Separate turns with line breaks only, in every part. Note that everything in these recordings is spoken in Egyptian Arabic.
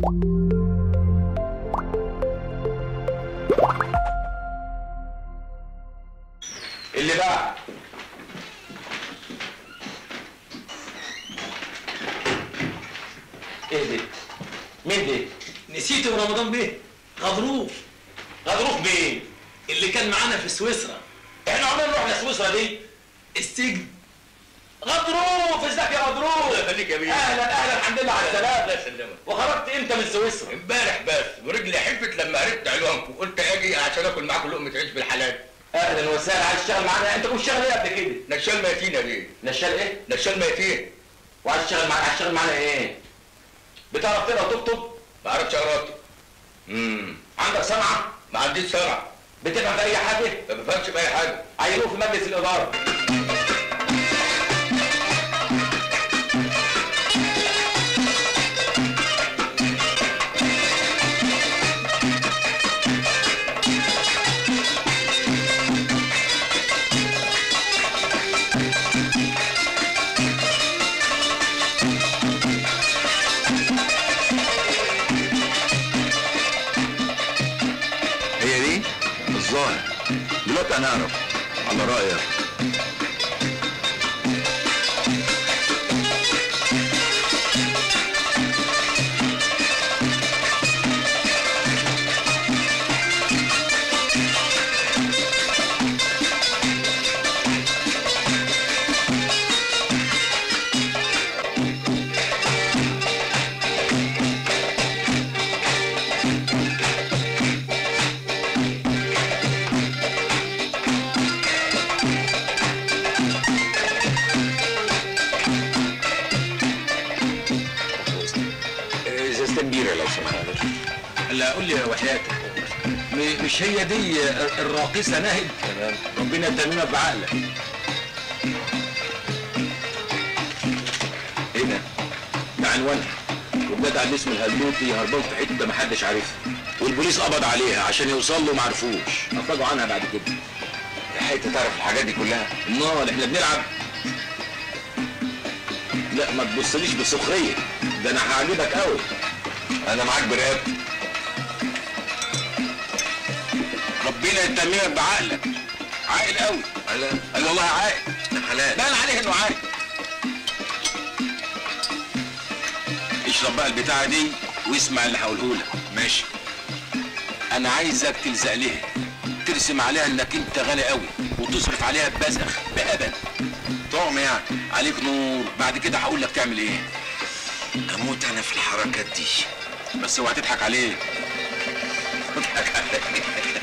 اللي بقى ايه دي؟ مين دي؟
نسيت يا رمضان بيه غضروف
غضروف مين؟
اللي كان معانا في سويسرا
احنا عمرنا رحنا سويسرا دي؟
السجن
غضروف ازيك يا غضروف؟
الله يخليك يا بيه.
اهلا اهلا الحمد لله على السلامه
الله يسلمك
وخرجت امتى من سويسرا؟
امبارح بس ورجلي حفت لما عرفت عنوانكم قلت اجي عشان اكل معاكم لقمه عيش بالحلال
اهلا وسهلا عايز تشتغل معانا انت كنت شغال ايه قبل كده؟
نشال ميتين يا بيه
نشال ايه؟
نشال ميتين
وعايز تشتغل معانا عايز تشتغل معانا ايه؟ بتعرف تقرا وتكتب؟
ما اعرفش اقرا امم
عندك سمعه؟
ما عنديش سمع
بتفهم في اي حاجه؟
ما بفهمش في اي حاجه
عينوه في مجلس الاداره
هي دي الظاهر دلوقتي هنعرف على رأيك ازازتين بيرة لو سمحت
لا قول لي يا وحياتك م- مش هي دي الراقصه ناهد ربنا يتممك بعقلك
ايه ده؟
ده عنوانها والجدع اللي اسمه الهلوتي هربان في حته محدش عارفها والبوليس قبض عليها عشان يوصل له معرفوش افرجوا عنها بعد كده
لحقت تعرف الحاجات دي كلها
امال احنا بنلعب لا ما تبصليش بسخريه ده انا هعجبك قوي
انا معاك برقاب
ربنا يتممك بعقلك عاقل قوي
حلال
قال والله عاقل
حلال
بان عليه انه عاقل اشرب بقى البتاعه دي واسمع اللي هقوله لك ماشي انا عايزك تلزق لها ترسم عليها انك انت غني قوي وتصرف عليها ببذخ بأبد طعم يعني عليك نور بعد كده هقول لك تعمل ايه
اموت انا في الحركات دي
بس اوعى تضحك عليه اضحك عليه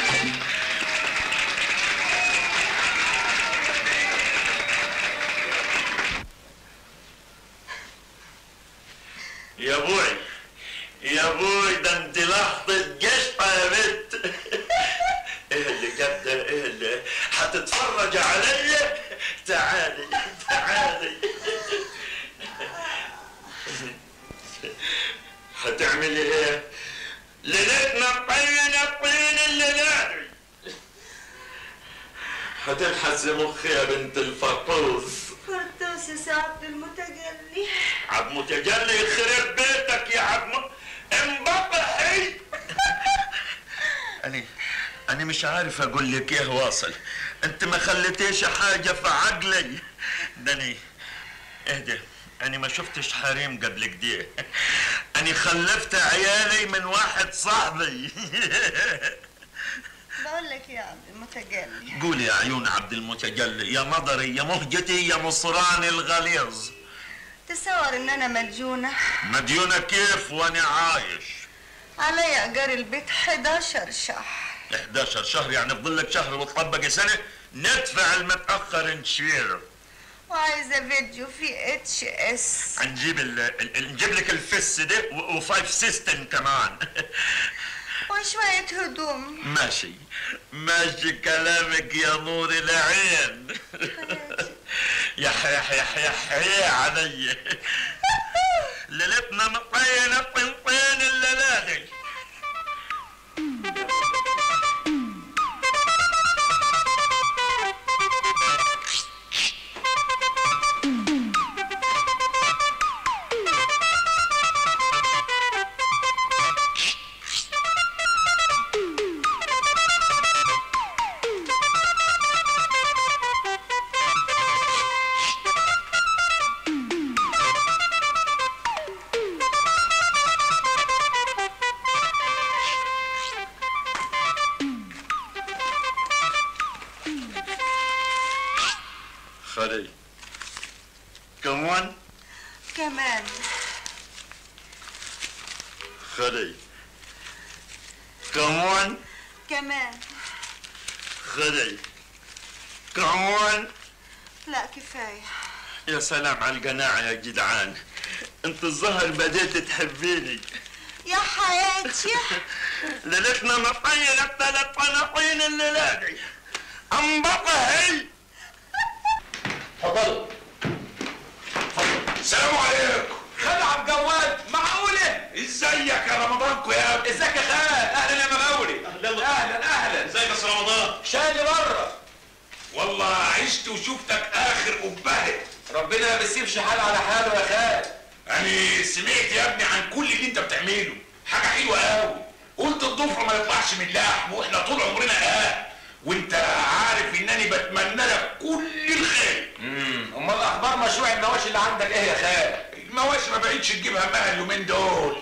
يا ابوي يا ابوي ده انت لحظة قشطة يا بنت ايه اللي جاب ده ايه اللي هتتفرج عليا تعالي تعالي هتعملي ايه ليلتنا طين الطين الليلة هتلحس مخي يا بنت الفطوس
فرطوس يا سعد المتجلي
عبد متجلي يخرب بيتك يا عبد م... انبطحي أنا أنا مش عارف أقول لك إيه واصل أنت ما خليتيش حاجة في عقلي ده أنا اهدى أنا ما شفتش حريم قبل كده أنا خلفت عيالي من واحد صاحبي
بقول لك يا عبد المتجلي
قولي يا عيون عبد المتجلي يا مضري يا مهجتي يا مصراني الغليظ
تصور ان انا مديونة
مديونة كيف وأنا عايش
علي ايجار البيت 11 شهر
11 شهر يعني فضل لك شهر وتطبق سنه ندفع المتاخر نشيله
وعايزة فيديو في اتش اس
نجيب ال... ال... نجيب لك الفس ده و... وفايف سيستم كمان
وشوية هدوم
ماشي ماشي كلامك يا نور العين يا حيح يا حيح يا علي ليلتنا مطينة طنطين الليالي خلي كمان
كمان
خلي كمان
كمان
خلي كمان
لا كفاية
يا سلام على القناعة يا جدعان انت الظهر بديت تحبيني
يا حياتي
ليلتنا مطينة ثلاث طناطين الليلة دي انبقى هي
اتفضلوا
السلام عليكم
خلع جواد معقولة
ازيك يا رمضانكو يا ابني
ازيك يا خال اهلا يا مغاوري اهلا اهلا اهلا
ازيك يا أستاذ رمضان
شايل بره
والله عشت وشفتك اخر قبهه
ربنا ما بيسيبش حال على حاله يا خال
يعني سمعت يا ابني عن كل اللي انت بتعمله حاجه حلوه قوي قلت الضفر ما يطلعش من لحم واحنا طول عمرنا اه وانت عارف انني بتمنى لك كل الخير
امال اخبار مشروع المواشي اللي عندك ايه يا خال
المواشي ما بقتش تجيب همها اليومين دول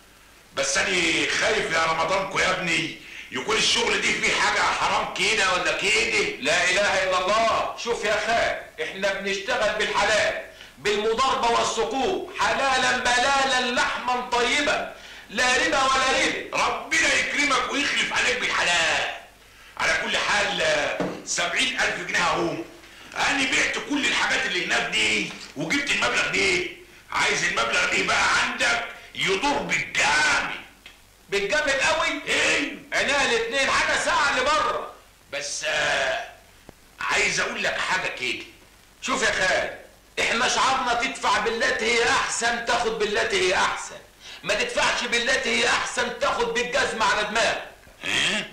بس انا خايف يا رمضانكو يا ابني يكون الشغل دي فيه حاجه حرام كده ولا كده
لا اله الا الله شوف يا خال احنا بنشتغل بالحلال بالمضاربه والسقوط حلالا بلالا لحما طيبا لا ربا ولا ربا
ربنا يكرمك ويخلف عليك بالحلال على كل حال آه، سبعين ألف جنيه اهو أنا بعت كل الحاجات اللي هناك دي وجبت المبلغ دي عايز المبلغ دي بقى عندك يدور بالجامد
بالجامد قوي
ايه
عينيها الاتنين حاجه ساعه اللي بره
بس آه عايز اقول لك حاجه كده
شوف يا خال احنا شعارنا تدفع بالتي هي احسن تاخد بالتي هي احسن ما تدفعش بالتي هي احسن تاخد بالجزمة على دماغك
إيه؟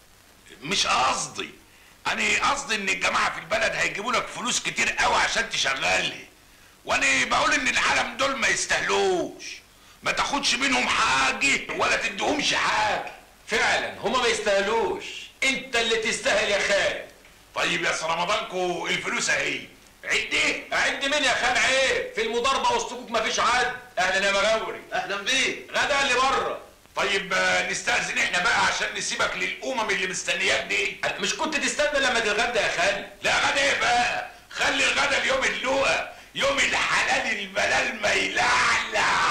مش قصدي انا قصدي ان الجماعه في البلد هيجيبوا لك فلوس كتير قوي عشان تشغلني وانا بقول ان العالم دول ما يستاهلوش ما تاخدش منهم حاجه ولا تديهمش حاجه
فعلا هما ما يستاهلوش انت اللي تستاهل يا خال
طيب يا سي رمضانكو الفلوس اهي عد ايه
عد مين يا خال عيب في المضاربة والسقوط مفيش عد اهلا يا مغاوري
اهلا بيك
غدا اللي بره
طيب آه، نستأذن احنا بقى عشان نسيبك للأمم اللي مستنياك دي
مش كنت تستنى لما تتغدى يا خال
لا غدا ايه بقى خلي الغدا اليوم اللقا يوم الحلال البلال ما يلعلع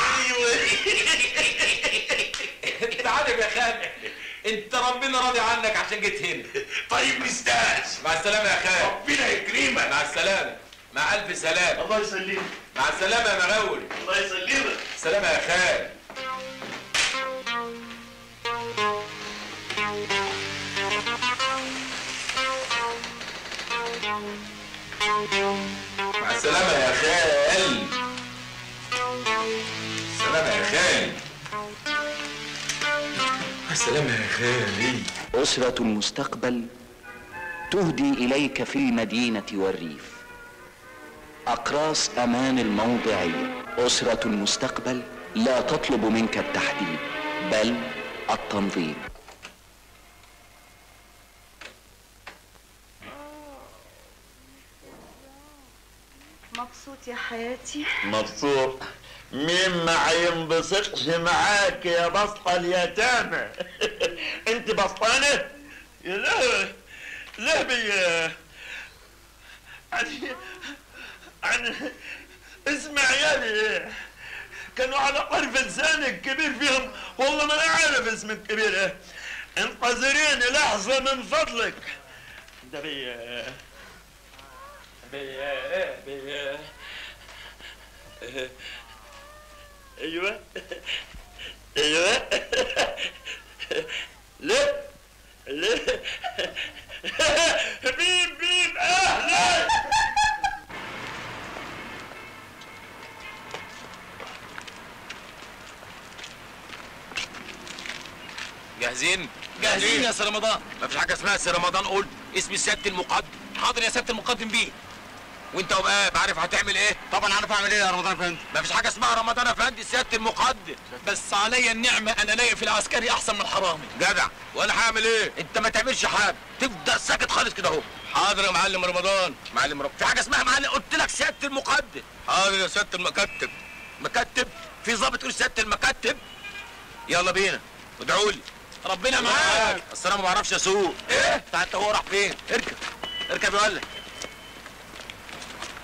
انت عارف يا خال انت ربنا راضي عنك عشان جيت هنا
طيب نستأذن
مع السلامة يا خال
ربنا يكرمك
مع السلامة مع ألف سلامة
الله يسلمك
مع السلامة يا مغاوري
الله يسلمك
سلامة يا خال مع السلامة يا خال سلامة يا خال مع السلامة يا خالي
أسرة المستقبل تهدي إليك في المدينة والريف أقراص أمان الموضعية أسرة المستقبل لا تطلب منك التحديد بل التنظيم
مبسوط يا حياتي
مبسوط مين ما ينبسطش معاك يا بسطة اليتامى انت بسطانة يا لا لا بي يعني يعني اسمع يا كانوا على طرف لسانك الكبير فيهم والله ما انا عارف اسم الكبير ايه انتظريني لحظة من فضلك ده بي بي بي ايوه ايوه لا لا بيب بيب اهلا
جاهزين؟ جاهزين يا سي رمضان مفيش حاجة اسمها سي رمضان قول اسمي سيادة المقدم حاضر يا سيادة المقدم بيه وانت وباب عارف هتعمل ايه؟
طبعا عارف اعمل ايه يا رمضان افندي
مفيش حاجة اسمها رمضان افندي سيادة المقدم
بس عليا النعمه انا لاقي في العسكري احسن من حرامي
جدع وانا هعمل ايه؟ انت ما تعملش حاجة تبدأ ساكت خالص كده اهو
حاضر يا معلم رمضان
معلم رب في حاجة اسمها معلم قلت لك سيادة المقدم
حاضر يا سياده المكتب
مكتب في ضابط يقول سيادة المكتب يلا بينا ادعوا لي
ربنا معاك
اصل انا ما بعرفش اسوق
ايه
انت انت هو راح فين اركب اركب يا ولد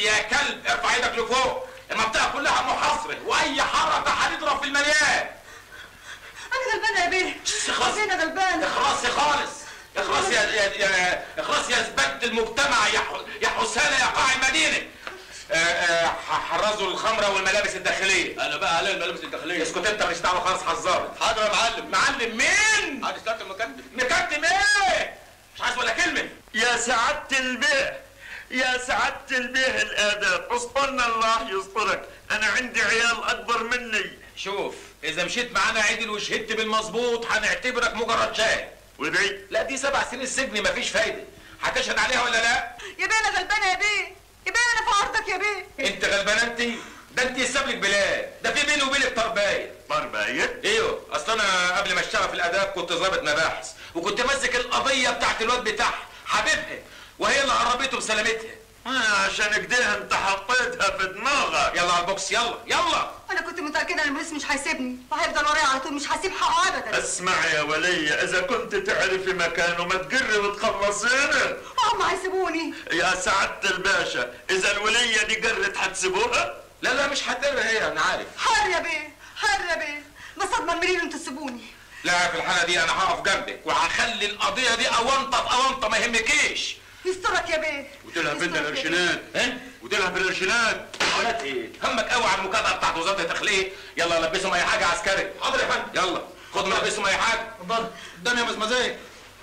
يا كلب ارفع ايدك لفوق المنطقه كلها محاصره واي حركه هنضرب في المليان
انا غلبانه يا بيه
خلاص.
انا غلبانه
اخرسي خالص اخرسي يا يا يا اخرسي يا زبدة المجتمع يا ح- يا حسالة يا قاع المدينة آه، آه، ح- حرزوا الخمرة والملابس الداخلية
انا بقى عليا الملابس الداخليه
اسكت انت مش دعوة خالص حذرت
حاضر يا معلم
معلم مين؟
عاد استنى المكتب
مكتم ايه؟ مش عايز ولا كلمة
يا سعادة البيه يا سعادة البيه الآداب اصبرنا الله يسترك أنا عندي عيال أكبر مني
شوف اذا مشيت معانا عدل وشهدت بالمظبوط هنعتبرك مجرد شاهد
ودي
لا دي سبع سنين سجن مفيش فايدة هتشهد عليها ولا لا؟
يا بيه انا غلبانه يا بيه يا بيه انا في عرضك يا بيه
انت غلبان انت ده انت يساب لك بلاد ده في بيني وبينك طربايه
طرباية
ايوه اصل انا قبل ما اشتغل في الاداب كنت ضابط مباحث وكنت ماسك القضيه بتاعت الواد بتاعها حبيبها وهي اللي قربته بسلامتها
آه عشان كده انت حطيتها في دماغك
يلا على البوكس يلا يلا
انا كنت متاكده ان البوليس مش هيسيبني وهيفضل ورايا على طول مش هسيب حقه ابدا
اسمع يا ولية اذا كنت تعرفي مكانه ما تقري وتخلصينه
هم هيسيبوني
يا سعادة الباشا اذا الولية دي قرت حتسيبوها
لا لا مش هتقر هي انا عارف
حر يا بيه حر يا بيه بس اضمن منين انتوا تسيبوني
لا في الحاله دي انا هقف جنبك وهخلي القضيه دي اونطه في اونطه ما يهمكيش
يسترك يا بيه
وديلها فين
يسترك يا بيه.
القرشينات
ها
وديلها في القرشينات
حالات ايه همك قوي على المكافاه بتاعت وزاره الداخليه يلا لبسهم اي حاجه عسكري حاضر يا فندم يلا خد ملبسهم اي حاجه
اتفضل قدامي يا مزمزيه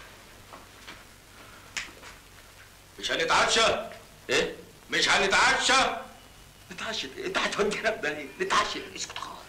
مش هنتعشى ايه مش هنتعشى نتعشى إيه؟ انت هتودينا في ده ليه نتعشى اسكت خالص